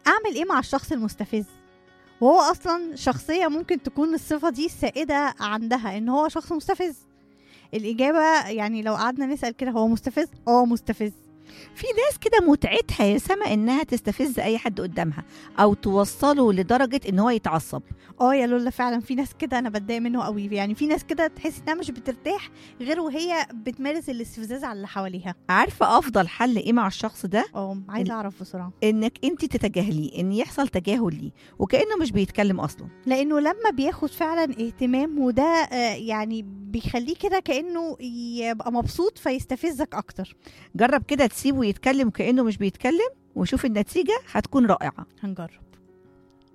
اعمل ايه مع الشخص المستفز وهو اصلا شخصيه ممكن تكون الصفه دي السائده عندها ان هو شخص مستفز الاجابه يعني لو قعدنا نسال كده هو مستفز اه مستفز في ناس كده متعتها يا سما انها تستفز اي حد قدامها او توصله لدرجه ان هو يتعصب اه يا لولا فعلا في ناس كده انا بتضايق منه قوي يعني في ناس كده تحس انها مش بترتاح غير وهي بتمارس الاستفزاز على اللي حواليها عارفه افضل حل ايه مع الشخص ده اه عايزه اعرف بسرعه انك انت تتجاهليه ان يحصل تجاهل ليه وكانه مش بيتكلم اصلا لانه لما بياخد فعلا اهتمام وده آه، يعني بيخليه كده كانه يبقى مبسوط فيستفزك اكتر جرب كده تسيبه يتكلم كانه مش بيتكلم وشوف النتيجه هتكون رائعه هنجرب